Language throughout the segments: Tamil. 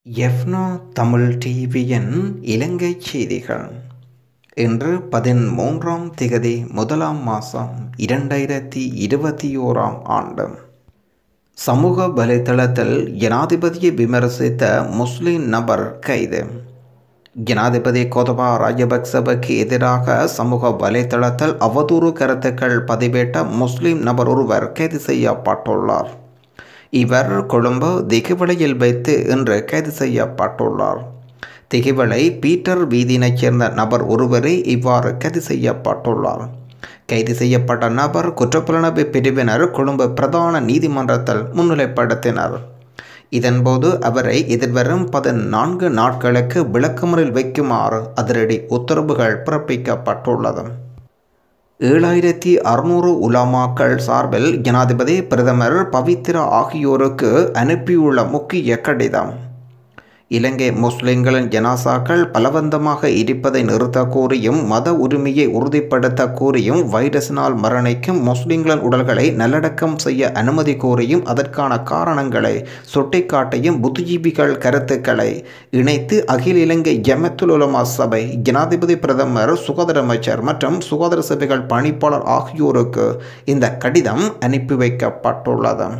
எஃப்னா தமிழ் டிவியின் இலங்கை செய்திகள் இன்று பதிமூன்றாம் திகதி முதலாம் மாதம் இரண்டாயிரத்தி இருபத்தி ஓராம் ஆண்டு சமூக வலைத்தளத்தில் ஜனாதிபதியை விமர்சித்த முஸ்லிம் நபர் கைது ஜனாதிபதி கோதபா ராஜபக்சவுக்கு எதிராக சமூக வலைத்தளத்தில் அவதூறு கருத்துக்கள் பதிவேட்ட முஸ்லிம் நபர் ஒருவர் கைது செய்யப்பட்டுள்ளார் இவர் கொழும்பு திகிவளையில் வைத்து இன்று கைது செய்யப்பட்டுள்ளார் திகிவளை பீட்டர் வீதியினைச் சேர்ந்த நபர் ஒருவரே இவ்வாறு கைது செய்யப்பட்டுள்ளார் கைது செய்யப்பட்ட நபர் குற்றப்புலனாய்வு பிரிவினர் கொழும்பு பிரதான நீதிமன்றத்தில் முன்னிலைப்படுத்தினர் இதன்போது அவரை எதிர்வரும் பதினான்கு நாட்களுக்கு விளக்கமறில் வைக்குமாறு அதிரடி உத்தரவுகள் பிறப்பிக்கப்பட்டுள்ளது ஏழாயிரத்தி அறுநூறு உலாமாக்கள் சார்பில் ஜனாதிபதி பிரதமர் பவித்ரா ஆகியோருக்கு அனுப்பியுள்ள முக்கிய கடிதம் இலங்கை முஸ்லிம்களின் ஜனாசாக்கள் பலவந்தமாக இருப்பதை நிறுத்த கோரியும் மத உரிமையை உறுதிப்படுத்த கோரியும் வைரஸினால் மரணிக்கும் முஸ்லிம்களின் உடல்களை நல்லடக்கம் செய்ய அனுமதி கோரியும் அதற்கான காரணங்களை சுட்டிக்காட்டியும் புத்திஜீவிகள் கருத்துக்களை இணைத்து அகில இலங்கை ஜமத்துல் உலமா சபை ஜனாதிபதி பிரதமர் சுகாதார அமைச்சர் மற்றும் சுகாதார சபைகள் பணிப்பாளர் ஆகியோருக்கு இந்த கடிதம் அனுப்பி வைக்கப்பட்டுள்ளது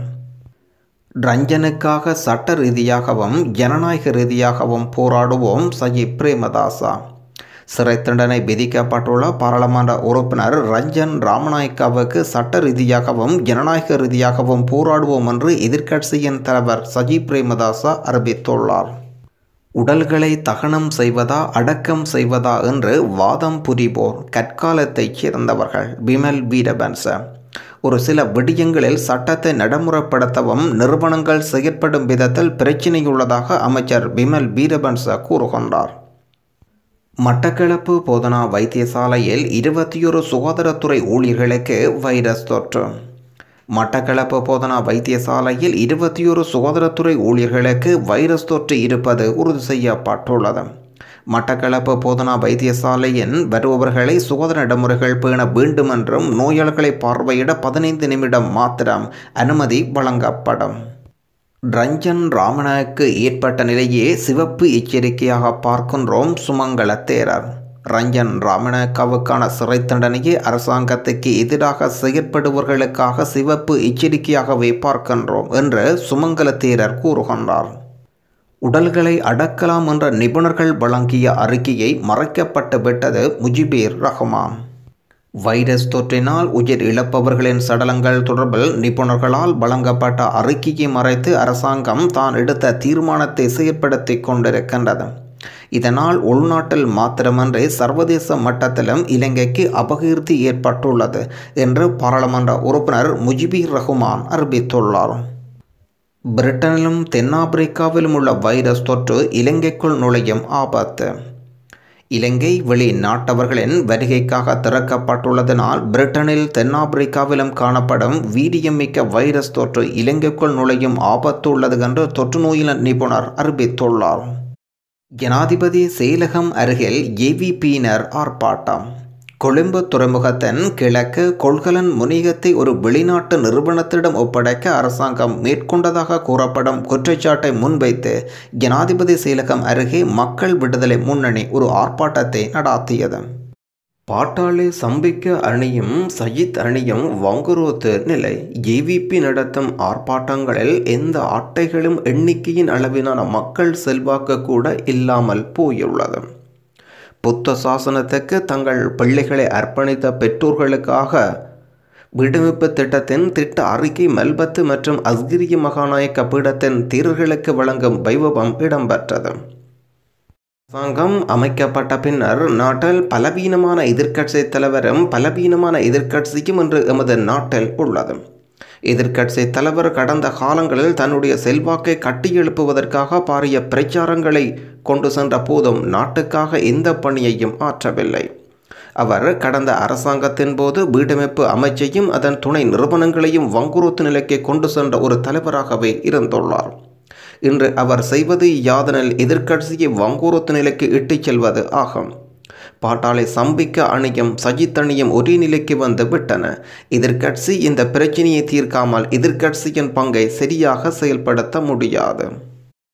ரஞ்சனுக்காக சட்ட ரீதியாகவும் ஜனநாயக ரீதியாகவும் போராடுவோம் சஜித் பிரேமதாசா சிறை தண்டனை விதிக்கப்பட்டுள்ள பாராளுமன்ற உறுப்பினர் ரஞ்சன் ராமநாயக்காவுக்கு சட்ட ரீதியாகவும் ஜனநாயக ரீதியாகவும் போராடுவோம் என்று எதிர்க்கட்சியின் தலைவர் சஜித் பிரேமதாசா அறிவித்துள்ளார் உடல்களை தகனம் செய்வதா அடக்கம் செய்வதா என்று வாதம் புரிவோர் கற்காலத்தைச் சேர்ந்தவர்கள் பிமல் வீரபன்ச ஒரு சில விடயங்களில் சட்டத்தை நடைமுறைப்படுத்தவும் நிறுவனங்கள் செயற்படும் விதத்தில் பிரச்சினையுள்ளதாக அமைச்சர் பிமல் வீரபன்ச கூறுகின்றார் மட்டக்களப்பு போதனா வைத்தியசாலையில் இருபத்தியொரு சுகாதாரத்துறை ஊழியர்களுக்கு வைரஸ் தொற்று மட்டக்களப்பு போதனா வைத்தியசாலையில் இருபத்தியொரு சுகாதாரத்துறை ஊழியர்களுக்கு வைரஸ் தொற்று இருப்பது உறுதி செய்யப்பட்டுள்ளது மட்டக்களப்பு போதனா வைத்தியசாலையின் வருபவர்களை சுகாதார நடைமுறைகள் பேண வேண்டும் என்றும் நோயாளர்களை பார்வையிட பதினைந்து நிமிடம் மாத்திரம் அனுமதி வழங்கப்படும் ரஞ்சன் ராமனுக்கு ஏற்பட்ட நிலையே சிவப்பு எச்சரிக்கையாக பார்க்கின்றோம் சுமங்கல தேரர் ரஞ்சன் ராமனக்காவுக்கான சிறை தண்டனையை அரசாங்கத்துக்கு எதிராக செயற்படுபவர்களுக்காக சிவப்பு எச்சரிக்கையாகவே பார்க்கின்றோம் என்று சுமங்கல தேரர் கூறுகின்றார் உடல்களை அடக்கலாம் என்ற நிபுணர்கள் வழங்கிய அறிக்கையை மறைக்கப்பட்டு விட்டது முஜிபீர் ரஹ்மான் வைரஸ் தொற்றினால் உயிர் இழப்பவர்களின் சடலங்கள் தொடர்பில் நிபுணர்களால் வழங்கப்பட்ட அறிக்கையை மறைத்து அரசாங்கம் தான் எடுத்த தீர்மானத்தை செயற்படுத்தி கொண்டிருக்கின்றது இதனால் உள்நாட்டில் மாத்திரமன்றி சர்வதேச மட்டத்திலும் இலங்கைக்கு அபகீர்த்தி ஏற்பட்டுள்ளது என்று பாராளுமன்ற உறுப்பினர் முஜிபீர் ரஹ்மான் அறிவித்துள்ளார் பிரிட்டனிலும் தென்னாப்பிரிக்காவிலும் உள்ள வைரஸ் தொற்று இலங்கைக்குள் நுழையும் ஆபத்து இலங்கை வெளிநாட்டவர்களின் வருகைக்காக திறக்கப்பட்டுள்ளதனால் பிரிட்டனில் தென்னாப்பிரிக்காவிலும் காணப்படும் வீரியமிக்க வைரஸ் தொற்று இலங்கைக்குள் நுழையும் ஆபத்து உள்ளது என்று தொற்று நோயின நிபுணர் அறிவித்துள்ளார் ஜனாதிபதி செயலகம் அருகில் ஏவிபியினர் ஆர்ப்பாட்டம் கொழும்பு துறைமுகத்தின் கிழக்கு கொள்கலன் முனிகத்தை ஒரு வெளிநாட்டு நிறுவனத்திடம் ஒப்படைக்க அரசாங்கம் மேற்கொண்டதாக கூறப்படும் குற்றச்சாட்டை முன்வைத்து ஜனாதிபதி செயலகம் அருகே மக்கள் விடுதலை முன்னணி ஒரு ஆர்ப்பாட்டத்தை நடாத்தியது பாட்டாளி சம்பிக்க அணியும் சஜித் அணியும் வங்குரோத்து நிலை ஏவிபி நடத்தும் ஆர்ப்பாட்டங்களில் எந்த அட்டைகளும் எண்ணிக்கையின் அளவிலான மக்கள் செல்வாக்கு கூட இல்லாமல் போயுள்ளது புத்த சாசனத்துக்கு தங்கள் பிள்ளைகளை அர்ப்பணித்த பெற்றோர்களுக்காக விடுவிப்பு திட்டத்தின் திட்ட அறிக்கை மெல்பத்து மற்றும் அஸ்கிரிய மகாநாயக்க பீடத்தின் தீரர்களுக்கு வழங்கும் வைபவம் இடம்பெற்றது அரசாங்கம் அமைக்கப்பட்ட பின்னர் நாட்டில் பலவீனமான எதிர்க்கட்சி தலைவரும் பலவீனமான எதிர்க்கட்சியும் என்று எமது நாட்டில் உள்ளது எதிர்க்கட்சி தலைவர் கடந்த காலங்களில் தன்னுடைய செல்வாக்கை கட்டியெழுப்புவதற்காக பாரிய பிரச்சாரங்களை கொண்டு சென்ற போதும் நாட்டுக்காக எந்த பணியையும் ஆற்றவில்லை அவர் கடந்த அரசாங்கத்தின் போது வீடமைப்பு அமைச்சையும் அதன் துணை நிறுவனங்களையும் வங்குரோத்து நிலைக்கு கொண்டு சென்ற ஒரு தலைவராகவே இருந்துள்ளார் இன்று அவர் செய்வது யாதனில் எதிர்க்கட்சியை வங்குரோத்து நிலைக்கு இட்டுச் செல்வது ஆகும் பாட்டாளை சம்பிக்க அணியும் சஜித் அணியும் ஒரே நிலைக்கு வந்து விட்டன எதிர்க்கட்சி இந்த பிரச்சனையை தீர்க்காமல் எதிர்க்கட்சியின் பங்கை சரியாக செயல்படுத்த முடியாது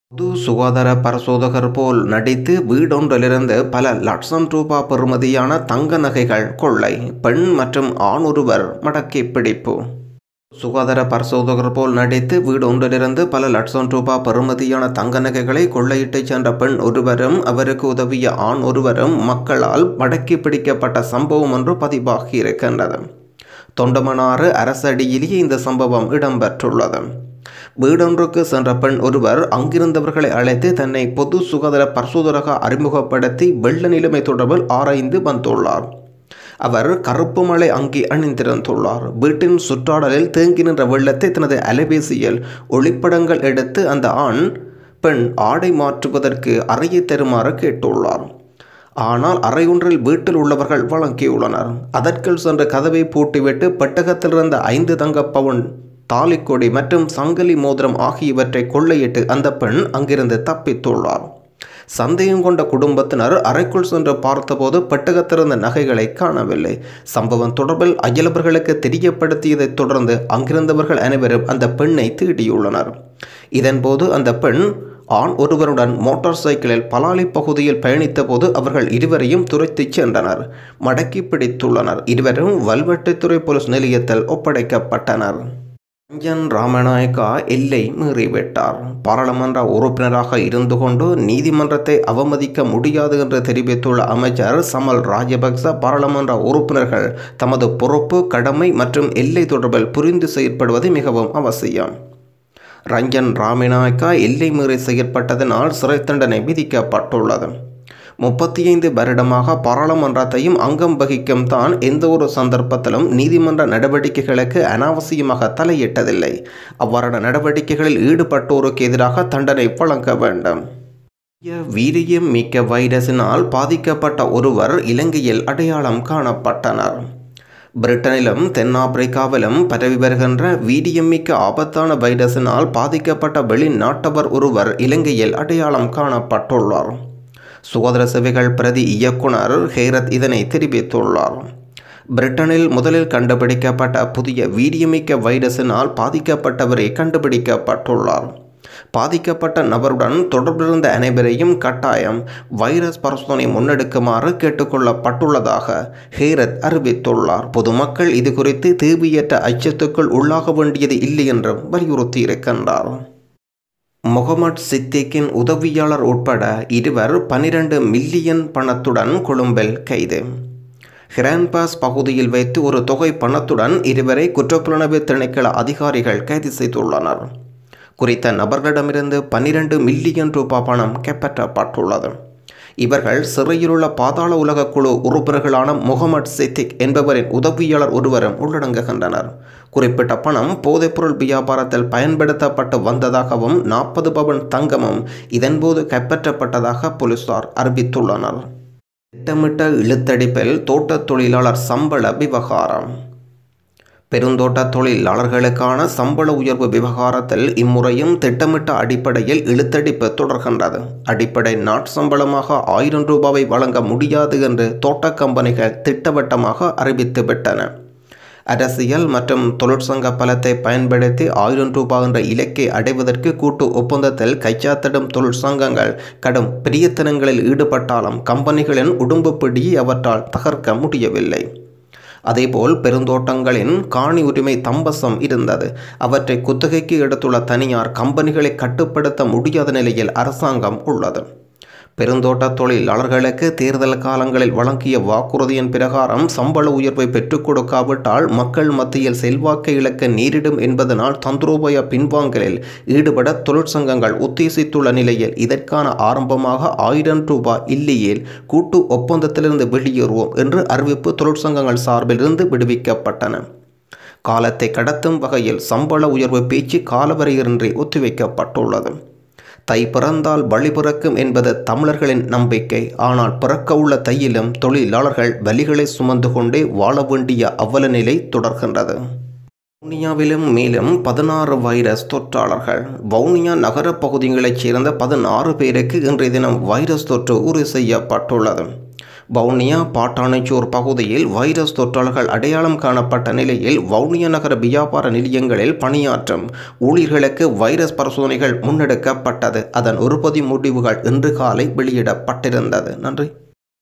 பொது சுகாதார பரிசோதகர் போல் நடித்து வீடொன்றிலிருந்து பல லட்சம் ரூபாய் பெறுமதியான தங்க நகைகள் கொள்ளை பெண் மற்றும் ஆண் ஒருவர் மடக்கி பிடிப்பு சுகாதார பரிசோதகர் போல் நடித்து வீடு ஒன்றிலிருந்து பல லட்சம் ரூபாய் பெறுமதியான தங்க நகைகளை கொள்ளையிட்டு சென்ற பெண் ஒருவரும் அவருக்கு உதவிய ஆண் ஒருவரும் மக்களால் மடக்கி பிடிக்கப்பட்ட சம்பவம் ஒன்று பதிவாகி இருக்கின்றது தொண்டமனாறு அரசடியிலேயே இந்த சம்பவம் இடம்பெற்றுள்ளது வீடொன்றுக்கு சென்ற பெண் ஒருவர் அங்கிருந்தவர்களை அழைத்து தன்னை பொது சுகாதார பரிசோதகராக அறிமுகப்படுத்தி வெள்ள நிலைமை தொடர்பில் ஆராய்ந்து வந்துள்ளார் அவர் கருப்பு மலை அங்கி அணிந்திருந்துள்ளார் வீட்டின் சுற்றாடலில் தேங்கி நின்ற வெள்ளத்தை தனது அலைபேசியில் ஒளிப்படங்கள் எடுத்து அந்த ஆண் பெண் ஆடை மாற்றுவதற்கு அறையை தருமாறு கேட்டுள்ளார் ஆனால் அறையொன்றில் வீட்டில் உள்ளவர்கள் வழங்கியுள்ளனர் அதற்குள் சென்ற கதவை பூட்டிவிட்டு பெட்டகத்தில் இருந்த ஐந்து தங்க பவுன் தாலிக்கொடி மற்றும் சங்கிலி மோதிரம் ஆகியவற்றை கொள்ளையிட்டு அந்த பெண் அங்கிருந்து தப்பித்துள்ளார் சந்தேகம் கொண்ட குடும்பத்தினர் அறைக்குள் சென்று பார்த்தபோது பெட்டகத்திருந்த நகைகளை காணவில்லை சம்பவம் தொடர்பில் அயலவர்களுக்கு தெரியப்படுத்தியதைத் தொடர்ந்து அங்கிருந்தவர்கள் அனைவரும் அந்த பெண்ணை தேடியுள்ளனர் இதன்போது அந்த பெண் ஆண் ஒருவருடன் மோட்டார் சைக்கிளில் பலாலி பகுதியில் பயணித்தபோது அவர்கள் இருவரையும் துரைத்துச் சென்றனர் மடக்கி பிடித்துள்ளனர் இருவரும் வல்வெட்டித்துறை போலீஸ் நிலையத்தில் ஒப்படைக்கப்பட்டனர் ரஞ்சன் ராமநாயக்கா எல்லை மீறிவிட்டார் பாராளுமன்ற உறுப்பினராக இருந்து கொண்டு நீதிமன்றத்தை அவமதிக்க முடியாது என்று தெரிவித்துள்ள அமைச்சர் சமல் ராஜபக்ச பாராளுமன்ற உறுப்பினர்கள் தமது பொறுப்பு கடமை மற்றும் எல்லை தொடர்பில் புரிந்து செயற்படுவது மிகவும் அவசியம் ரஞ்சன் ராமநாயக்கா எல்லை மீறி செயற்பட்டதனால் சிறை தண்டனை விதிக்கப்பட்டுள்ளது முப்பத்தி ஐந்து வருடமாக பாராளுமன்றத்தையும் அங்கம் வகிக்கும் தான் எந்த ஒரு சந்தர்ப்பத்திலும் நீதிமன்ற நடவடிக்கைகளுக்கு அனாவசியமாக தலையிட்டதில்லை அவ்வாறான நடவடிக்கைகளில் ஈடுபட்டோருக்கு எதிராக தண்டனை வழங்க வேண்டும் வீரியம் மிக்க வைரஸினால் பாதிக்கப்பட்ட ஒருவர் இலங்கையில் அடையாளம் காணப்பட்டனர் பிரிட்டனிலும் தென்னாப்பிரிக்காவிலும் பரவி வருகின்ற வீரியமிக்க ஆபத்தான வைரஸினால் பாதிக்கப்பட்ட வெளிநாட்டவர் ஒருவர் இலங்கையில் அடையாளம் காணப்பட்டுள்ளார் சுகாதார சேவைகள் பிரதி இயக்குனர் ஹேரத் இதனை தெரிவித்துள்ளார் பிரிட்டனில் முதலில் கண்டுபிடிக்கப்பட்ட புதிய வீரியமிக்க வைரஸினால் பாதிக்கப்பட்டவரை கண்டுபிடிக்கப்பட்டுள்ளார் பாதிக்கப்பட்ட நபருடன் தொடர்பிலிருந்த அனைவரையும் கட்டாயம் வைரஸ் பரிசோதனை முன்னெடுக்குமாறு கேட்டுக்கொள்ளப்பட்டுள்ளதாக ஹேரத் அறிவித்துள்ளார் பொதுமக்கள் இது குறித்து தேவையற்ற அச்சத்துக்குள் உள்ளாக வேண்டியது இல்லை என்றும் வலியுறுத்தியிருக்கின்றார் முகமது சித்திக்கின் உதவியாளர் உட்பட இருவர் பனிரெண்டு மில்லியன் பணத்துடன் கொழும்பில் கைது ஹிரான்பாஸ் பகுதியில் வைத்து ஒரு தொகை பணத்துடன் இருவரை குற்றப்புலனாய்வு திணைக்கள அதிகாரிகள் கைது செய்துள்ளனர் குறித்த நபர்களிடமிருந்து பன்னிரண்டு மில்லியன் ரூபாய் பணம் கைப்பற்றப்பட்டுள்ளது இவர்கள் சிறையிலுள்ள பாதாள உலக குழு உறுப்பினர்களான முகமது சித்திக் என்பவரின் உதவியாளர் ஒருவரும் உள்ளடங்குகின்றனர் குறிப்பிட்ட பணம் போதைப்பொருள் வியாபாரத்தில் பயன்படுத்தப்பட்டு வந்ததாகவும் நாற்பது பவன் தங்கமும் இதன்போது கைப்பற்றப்பட்டதாக போலீசார் அறிவித்துள்ளனர் திட்டமிட்ட இழுத்தடிப்பில் தோட்டத் தொழிலாளர் சம்பள விவகாரம் பெருந்தோட்ட தொழிலாளர்களுக்கான சம்பள உயர்வு விவகாரத்தில் இம்முறையும் திட்டமிட்ட அடிப்படையில் இழுத்தடிப்பு தொடர்கின்றது அடிப்படை நாட்சம்பளமாக ஆயிரம் ரூபாவை வழங்க முடியாது என்று தோட்ட கம்பெனிகள் திட்டவட்டமாக அறிவித்துவிட்டன அரசியல் மற்றும் தொழிற்சங்க பலத்தை பயன்படுத்தி ஆயிரம் ரூபாய் என்ற இலக்கை அடைவதற்கு கூட்டு ஒப்பந்தத்தில் கைச்சாத்திடும் தொழிற்சங்கங்கள் கடும் பிரியத்தனங்களில் ஈடுபட்டாலும் கம்பெனிகளின் உடும்பு பிடியை அவற்றால் தகர்க்க முடியவில்லை அதேபோல் பெருந்தோட்டங்களின் காணி உரிமை தம்பசம் இருந்தது அவற்றை குத்தகைக்கு எடுத்துள்ள தனியார் கம்பெனிகளை கட்டுப்படுத்த முடியாத நிலையில் அரசாங்கம் உள்ளது பெருந்தோட்ட தொழிலாளர்களுக்கு தேர்தல் காலங்களில் வழங்கிய வாக்குறுதியின் பிரகாரம் சம்பள உயர்வை பெற்றுக் கொடுக்காவிட்டால் மக்கள் மத்தியில் செல்வாக்கை இழக்க நேரிடும் என்பதனால் தந்திரோபய பின்வாங்கலில் ஈடுபட தொழிற்சங்கங்கள் உத்தேசித்துள்ள நிலையில் இதற்கான ஆரம்பமாக ஆயிரம் ரூபாய் இல்லையேல் கூட்டு ஒப்பந்தத்திலிருந்து வெளியேறுவோம் என்று அறிவிப்பு தொழிற்சங்கங்கள் சார்பில் இருந்து விடுவிக்கப்பட்டன காலத்தை கடத்தும் வகையில் சம்பள உயர்வு பேச்சு காலவரையின்றி ஒத்திவைக்கப்பட்டுள்ளது தை பிறந்தால் வழி பிறக்கும் என்பது தமிழர்களின் நம்பிக்கை ஆனால் பிறக்க உள்ள தையிலும் தொழிலாளர்கள் வலிகளை சுமந்து கொண்டே வாழ வேண்டிய அவல நிலை தொடர்கின்றது வவுனியாவிலும் மேலும் பதினாறு வைரஸ் தொற்றாளர்கள் வவுனியா நகர பகுதிகளைச் சேர்ந்த பதினாறு பேருக்கு இன்றைய தினம் வைரஸ் தொற்று உறுதி செய்யப்பட்டுள்ளது வவுனியா பாட்டானைச்சோர் பகுதியில் வைரஸ் தொற்றாளர்கள் அடையாளம் காணப்பட்ட நிலையில் வவுனியா நகர வியாபார நிலையங்களில் பணியாற்றும் ஊழியர்களுக்கு வைரஸ் பரிசோதனைகள் முன்னெடுக்கப்பட்டது அதன் உற்பத்தி முடிவுகள் இன்று காலை வெளியிடப்பட்டிருந்தது நன்றி